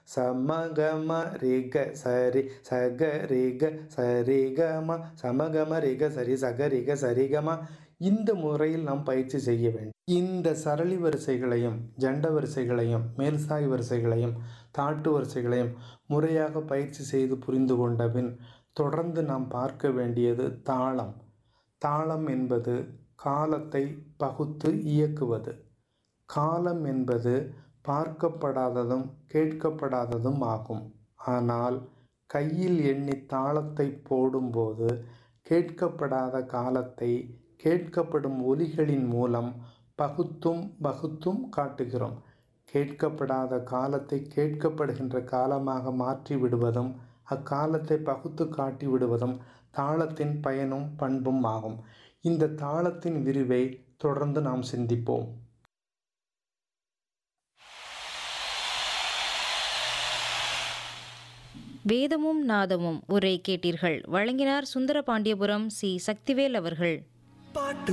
சமகம ரிக சரி சக ரிக சரிகம சமகம ரிக சரி சக ரிக சரிகம இந்த முறையில் நாம் பயிற்சி செய்ய வேண்டும் இந்த சரளி வரிசைகளையும் ஜண்ட வரிசைகளையும் மேல்சாய் வரிசைகளையும் தாட்டு வரிசைகளையும் முறையாக பயிற்சி செய்து புரிந்து கொண்ட பின் தொடர்ந்து நாம் பார்க்க வேண்டியது தாளம் தாளம் என்பது காலத்தை பகுத்து இயக்குவது காலம் என்பது பார்க்கப்படாததும் கேட்கப்படாததும் ஆகும் ஆனால் கையில் எண்ணி தாளத்தை போடும்போது கேட்கப்படாத காலத்தை கேட்கப்படும் ஒலிகளின் மூலம் பகுத்தும் வகுத்தும் காட்டுகிறோம் கேட்கப்படாத காலத்தை கேட்கப்படுகின்ற காலமாக மாற்றி விடுவதும் அக்காலத்தை பகுத்து காட்டி விடுவதும் தாளத்தின் பயனும் பண்பும் ஆகும் இந்த தாளத்தின் விரிவை தொடர்ந்து நாம் சிந்திப்போம் வேதமும் நாதமும் உரை கேட்டீர்கள் வழங்கினார் சுந்தர பாண்டியபுரம் சி சக்திவேல் அவர்கள் பாட்டு